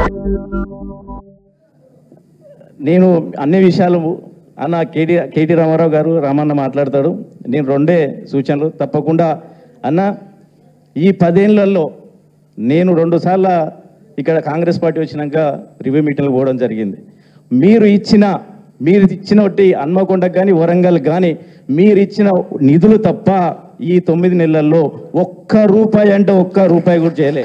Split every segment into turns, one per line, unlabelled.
నేను అన్ని విషయాలు అన్న కేటీ కేటీ రామారావు గారు రామన్న మాట్లాడతాడు నేను రెండే సూచనలు తప్పకుండా అన్న ఈ పదేళ్లలో నేను రెండు సార్ల ఇక్కడ కాంగ్రెస్ పార్టీ వచ్చినాక రివ్యూ మీటింగ్లు పోవడం జరిగింది మీరు ఇచ్చిన మీరు ఇచ్చిన ఒకటి హన్మకొండకు కానీ వరంగల్ కానీ మీరు ఇచ్చిన నిధులు తప్ప ఈ తొమ్మిది నెలల్లో ఒక్క రూపాయి అంటే ఒక్క రూపాయి కూడా చేయలే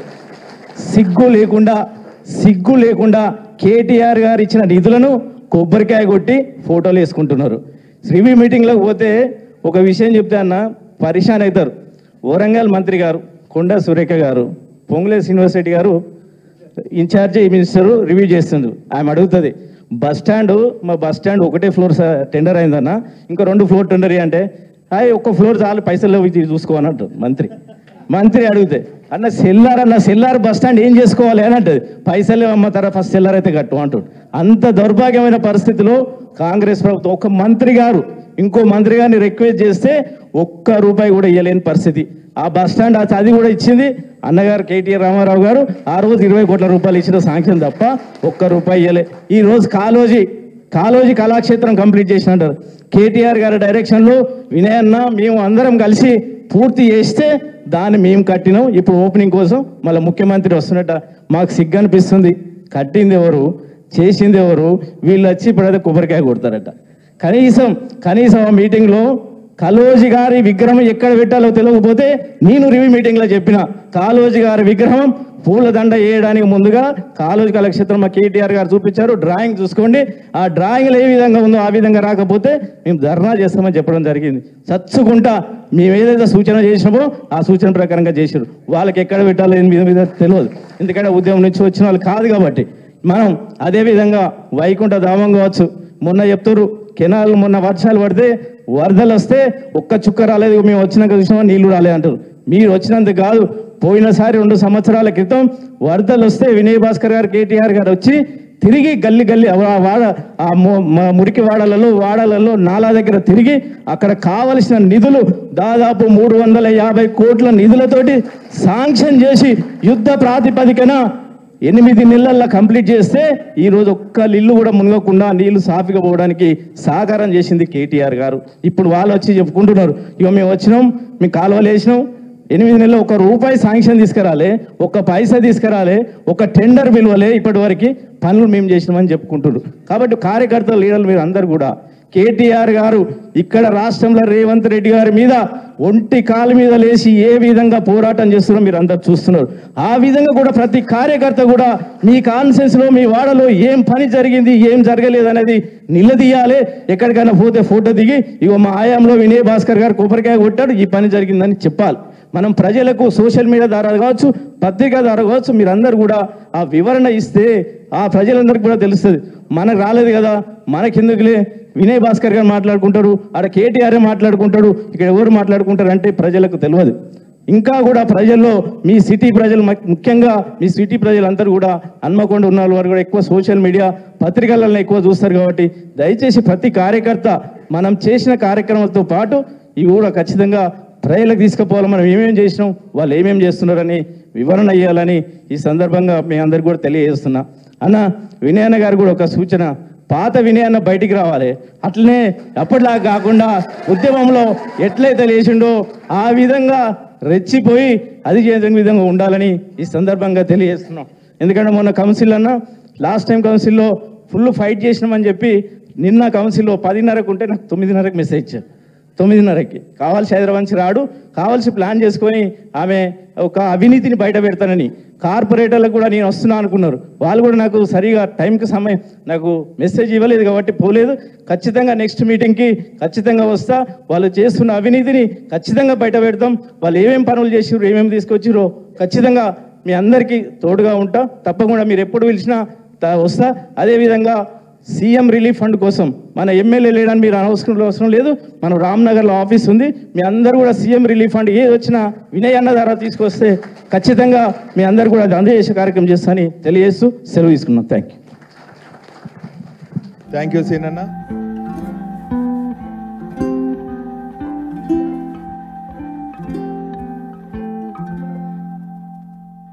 సిగ్గు లేకుండా సిగ్గు లేకుండా కేటీఆర్ గారు ఇచ్చిన నిధులను కొబ్బరికాయ కొట్టి ఫోటోలు వేసుకుంటున్నారు రివ్యూ మీటింగ్లోకి పోతే ఒక విషయం చెప్తే అన్న పరిశాన్ అవుతారు వరంగల్ మంత్రి గారు కొండా సురేఖ గారు పొంగులే శ్రీనివాస్ రెడ్డి గారు ఇన్ఛార్జి మినిస్టర్ రివ్యూ చేస్తుంది ఆమె అడుగుతుంది బస్ స్టాండ్ మా బస్ స్టాండ్ ఒకటే ఫ్లోర్ టెండర్ అయిందన్న ఇంకా రెండు ఫ్లోర్ టెండర్ అంటే హాయ్ ఒక్క ఫ్లోర్ చాలు పైసలు ఇది చూసుకో అన్నట్టు మంత్రి మంత్రి అడిగితే అన్న సెల్లార్ అన్న సెల్లార్ బస్ స్టాండ్ ఏం చేసుకోవాలి అని అంటది పైసలు అమ్మతారా ఫస్ట్ సెల్లార్ అయితే కట్టు అంటాడు అంత దౌర్భాగ్యమైన పరిస్థితిలో కాంగ్రెస్ ప్రభుత్వం ఒక మంత్రి గారు ఇంకో మంత్రి గారిని రిక్వెస్ట్ చేస్తే ఒక్క రూపాయి కూడా ఇవ్వలేని పరిస్థితి ఆ బస్ స్టాండ్ ఆ అది కూడా ఇచ్చింది అన్నగారు కేటీఆర్ రామారావు గారు ఆ రోజు ఇరవై కోట్ల రూపాయలు ఇచ్చిన సాంక్షన్ తప్ప ఒక్క రూపాయి ఇవ్వలే ఈ రోజు కాలోజీ కాలోజీ కళాక్షేత్రం కంప్లీట్ చేసినట్టారు కేటీఆర్ గారి డైరెక్షన్లో వినయన్న మేము అందరం కలిసి పూర్తి చేస్తే దాన్ని మేము కట్టినాం ఇప్పుడు ఓపెనింగ్ కోసం మళ్ళీ ముఖ్యమంత్రి వస్తున్నట్ట మాకు సిగ్గు అనిపిస్తుంది కట్టింది ఎవరు చేసింది ఎవరు వీళ్ళు వచ్చి ఇప్పుడైతే కొబ్బరికాయ కొడతారట కనీసం కనీసం ఆ మీటింగ్లో కాలోజీ గారి విగ్రహం ఎక్కడ పెట్టాలో తెలియకపోతే నేను రివ్యూ మీటింగ్లో చెప్పిన కాలోజీ గారి విగ్రహం పూలదండ వేయడానికి ముందుగా కాలోజీ కళాక్షేత్రం మా కేటీఆర్ గారు చూపించారు డ్రాయింగ్ చూసుకోండి ఆ డ్రాయింగ్లో ఏ విధంగా ఉందో ఆ విధంగా రాకపోతే మేము ధర్నా చేస్తామని చెప్పడం జరిగింది చచ్చుకుంటా మేము ఏదైతే సూచన చేసినామో ఆ సూచన ప్రకారంగా చేసారు వాళ్ళకి ఎక్కడ పెట్టాలో ఏం మీద మీద తెలియదు ఎందుకంటే ఉద్యమం నుంచి వచ్చిన వాళ్ళు కాదు కాబట్టి మనం అదే విధంగా వైకుంఠ ధామం కావచ్చు మొన్న చెప్తారు కెనాల్ మొన్న వర్షాలు పడితే వరదలు వస్తే ఒక్క చుక్క రాలేదు మేము వచ్చినాక చూసినామా నీళ్లు రాలేదు అంటారు మీరు వచ్చినందుకు కాదు పోయినసారి రెండు సంవత్సరాల క్రితం వరదలు వస్తే వినయ్ భాస్కర్ గారు కేటీఆర్ గారు వచ్చి తిరిగి గల్లి గల్లి ఆ వాడ ఆ ము- మ- మురికి వాడలలో వాడలలో నాలా దగ్గర తిరిగి అక్కడ కావలసిన నిధులు దాదాపు మూడు వందల యాభై కోట్ల నిధులతోటి శాంక్షన్ చేసి యుద్ధ ప్రాతిపదికన ఎనిమిది నెలల్లో కంప్లీట్ చేస్తే ఈ రోజు ఒక్క ఇల్లు కూడా మునగకుండా నీళ్లు సాఫీగా పోవడానికి సహకారం చేసింది కేటీఆర్ గారు ఇప్పుడు వాళ్ళు వచ్చి చెప్పుకుంటున్నారు ఇక మేము వచ్చినాం మేము కాలువలు వేసినాం ఎనిమిది నెలలు ఒక రూపాయి శాంక్షన్ తీసుకురాలే ఒక పైసా తీసుకురాలే ఒక టెండర్ విలువలే ఇప్పటి వరకు పనులు మేము చేసినామని చెప్పుకుంటున్నారు కాబట్టి కార్యకర్తలు లీడర్లు మీరు అందరు కూడా కేటీఆర్ గారు ఇక్కడ రాష్ట్రంలో రేవంత్ రెడ్డి గారి మీద ఒంటి కాలు మీద లేచి ఏ విధంగా పోరాటం చేస్తున్నారో మీరు అందరు చూస్తున్నారు ఆ విధంగా కూడా ప్రతి కార్యకర్త కూడా మీ కాన్సెన్స్ లో మీ వాడలో ఏం పని జరిగింది ఏం జరగలేదు అనేది నిలదీయాలి ఎక్కడికైనా పోతే ఫోటో దిగి ఇగో మా ఆయాంలో వినయ్ భాస్కర్ గారు కొబ్బరికాయ కొట్టాడు ఈ పని జరిగిందని చెప్పాలి మనం ప్రజలకు సోషల్ మీడియా ద్వారా కావచ్చు పత్రిక ద్వారా కావచ్చు మీరందరూ కూడా ఆ వివరణ ఇస్తే ఆ ప్రజలందరికీ కూడా తెలుస్తుంది మనకు రాలేదు కదా మనకెందుకులే వినయ్ భాస్కర్ గారు మాట్లాడుకుంటారు ఆడ కేటీఆర్ మాట్లాడుకుంటాడు ఇక్కడ ఎవరు మాట్లాడుకుంటారు అంటే ప్రజలకు తెలియదు ఇంకా కూడా ప్రజల్లో మీ సిటీ ప్రజలు మ- ముఖ్యంగా మీ సిటీ ప్రజలందరూ కూడా హన్మకొండ ఉన్న వారు కూడా ఎక్కువ సోషల్ మీడియా పత్రికలలో ఎక్కువ చూస్తారు కాబట్టి దయచేసి ప్రతి కార్యకర్త మనం చేసిన కార్యక్రమాలతో పాటు ఇవి కూడా ఖచ్చితంగా ప్రజలకు తీసుకుపోవాలి మనం ఏమేం చేసినాం వాళ్ళు ఏమేం చేస్తున్నారని వివరణ ఇవ్వాలని ఈ సందర్భంగా మీ అందరికి కూడా తెలియజేస్తున్నా అన్న వినయన్న గారు కూడా ఒక సూచన పాత వినయన్న బయటికి రావాలి అట్లనే అప్పటిలా కాకుండా ఉద్యమంలో ఎట్లయితే లేచిండో ఆ విధంగా రెచ్చిపోయి అది చేయని విధంగా ఉండాలని ఈ సందర్భంగా తెలియజేస్తున్నాం ఎందుకంటే మొన్న కౌన్సిల్ అన్న లాస్ట్ టైం కౌన్సిల్లో ఫుల్ ఫైట్ చేసినామని చెప్పి నిన్న కౌన్సిల్లో పదిన్నరకు ఉంటే నాకు తొమ్మిదిన్నరకు మెసేజ్ ఇచ్చారు తొమ్మిదిన్నరకి కావాల్సి హైదరాబాద్ నుంచి రాడు కావాల్సి ప్లాన్ చేసుకొని ఆమె ఒక అవినీతిని బయట పెడతానని కార్పొరేటర్లకు కూడా నేను వస్తున్నా అనుకున్నారు వాళ్ళు కూడా నాకు సరిగా టైంకి సమయం నాకు మెసేజ్ ఇవ్వలేదు కాబట్టి పోలేదు ఖచ్చితంగా నెక్స్ట్ మీటింగ్కి ఖచ్చితంగా వస్తా వాళ్ళు చేస్తున్న అవినీతిని ఖచ్చితంగా బయట పెడతాం వాళ్ళు ఏమేం పనులు చేసిర్రు ఏమేమి తీసుకొచ్చిర్రో ఖచ్చితంగా మీ అందరికీ తోడుగా ఉంటా తప్పకుండా మీరు ఎప్పుడు పిలిచినా త- వస్తా అదేవిధంగా సీఎం రిలీఫ్ ఫండ్ కోసం మన ఎమ్మెల్యే లేడని మీరు అనవసరం అవసరం లేదు మనం రామ్నగర్లో ఆఫీస్ ఉంది మీ అందరూ కూడా సీఎం రిలీఫ్ ఫండ్ ఏది వచ్చినా వినయ్ అన్న ద్వారా తీసుకొస్తే ఖచ్చితంగా మీ అందరు కూడా అది అందజేసే కార్యక్రమం చేస్తానని తెలియజేస్తూ సెలవు తీసుకున్నాం థ్యాంక్ యూ
థ్యాంక్ యూ సీనన్న